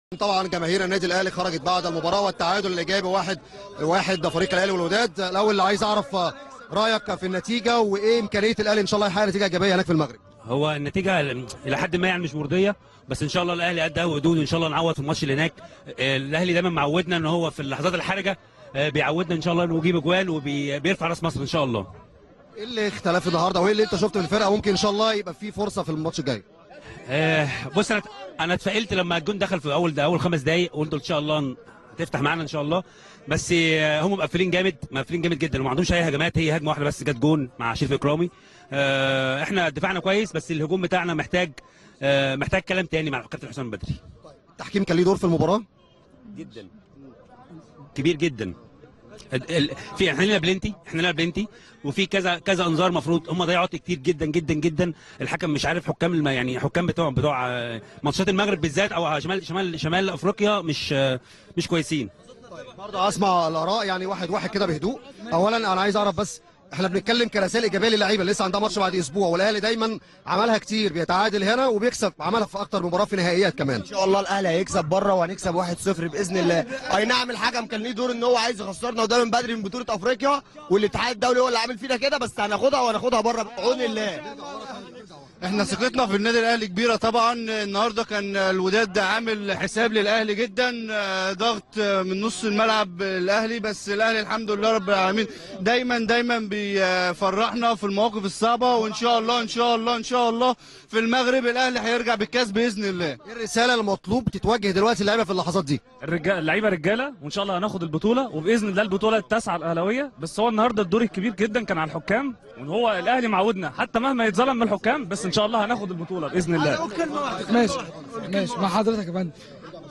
طبعا جماهير النادي الاهلي خرجت بعد المباراه والتعادل الايجابي واحد واحد فريق الاهلي والوداد الاول اللي عايز اعرف رايك في النتيجه وايه امكانيه الاهلي ان شاء الله يحقق نتيجه ايجابيه هناك في المغرب هو النتيجه الى حد ما يعني مش مرضيه بس ان شاء الله الاهلي قد قوي حدود ان شاء الله نعوض في الماتش اللي هناك آه، الاهلي دايما معودنا ان هو في اللحظات الحرجه آه، بيعودنا ان شاء الله انه يجيب اجوال وبيرفع راس مصر ان شاء الله ايه اللي اختلف النهارده وايه اللي انت شفته في الفرقه ممكن ان شاء الله يبقى في فرصه في الماتش الجاي آه، بص انا انا اتفائلت لما الجون دخل في اول اول خمس دقائق قلت ان شاء الله هتفتح معانا ان شاء الله بس آه، هم مقفلين جامد مقفلين جامد جدا وما عندهمش اي هجمات هي هجمه واحده بس جت جون مع شريف اكرامي آه، احنا دفاعنا كويس بس الهجوم بتاعنا محتاج آه، محتاج كلام تاني مع كابتن حسام بدري التحكيم كان ليه دور في المباراه جدا كبير جدا ال- ال- في احنا لنا بلنتي احنا لنا بلنتي وفي كذا كذا انذار مفروض هم ضيعوا وقت كتير جدا جدا جدا الحكم مش عارف حكام الم يعني حكام بتوع بتوع آه، ماتشات المغرب بالذات او شمال شمال شمال افريقيا مش آه، مش كويسين برضه اسمع الاراء يعني واحد واحد كده بهدوء اولا انا عايز اعرف بس احنا بنتكلم كرسائل ايجابيه للعيبه اللي لسه عندها ماتش بعد اسبوع والاهلي دايما عملها كتير بيتعادل هنا وبيكسب عملها في اكتر مباراه في نهائيات كمان ان شاء الله الاهلي هيكسب بره وهنكسب 1-0 باذن الله اي نعم الحكم كان ليه دور ان هو عايز يخسرنا وده من بدري من بطوله افريقيا والاتحاد الدولي هو اللي عامل فينا كده بس هناخدها وهناخدها بره بعون الله احنا ثقتنا في النادي الاهلي كبيره طبعا النهارده كان الوداد عامل حساب للاهلي جدا آه، ضغط آه، من نص الملعب الاهلي بس الاهلي الحمد لله رب العالمين دايما دايما بيفرحنا في المواقف الصعبه وان شاء الله ان شاء الله ان شاء الله في المغرب الاهلي هيرجع بالكاس باذن الله ايه الرساله المطلوب تتوجه دلوقتي للعيبه في اللحظات دي الرجال اللعيبه رجاله وان شاء الله هناخد البطوله وباذن الله البطوله التاسعه الاهلاويه بس هو النهارده الدور الكبير جدا كان على الحكام وان هو الاهلي معودنا حتى مهما يتظلم من الحكام بس ان شاء الله هناخد البطوله باذن الله ماشي ماشي مع حضرتك يا فندم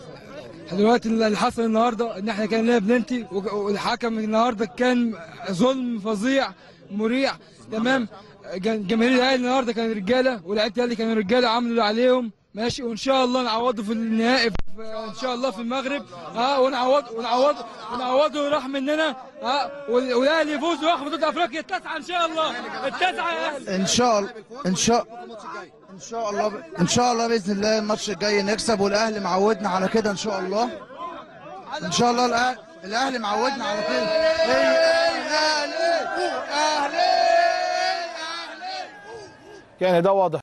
دلوقتي اللي حصل النهارده ان احنا كان لنا بلنتي وج- والحكم النهارده كان ظلم فظيع مريع تمام جن- جماهير الاهلي النهارده كانوا رجاله ولاعيبه الاهلي كانوا رجاله عملوا اللي عليهم ماشي وان شاء الله نعوضه في النهائي في- ان شاء الله في المغرب ها ونعوض ونعوض ونعوضه وراح مننا ها وال- والاهلي يفوز وياخد بطوله افريقيا التاسعه ان شاء الله التاسعه يا اهلي ان شاء الله ان شاء ان شاء الله ان شاء الله باذن الله الماتش الجاي نكسب والاهلي معودنا على كده ان شاء الله ان شاء الله الاهلي الاهلي معودنا على كده كان ده واضح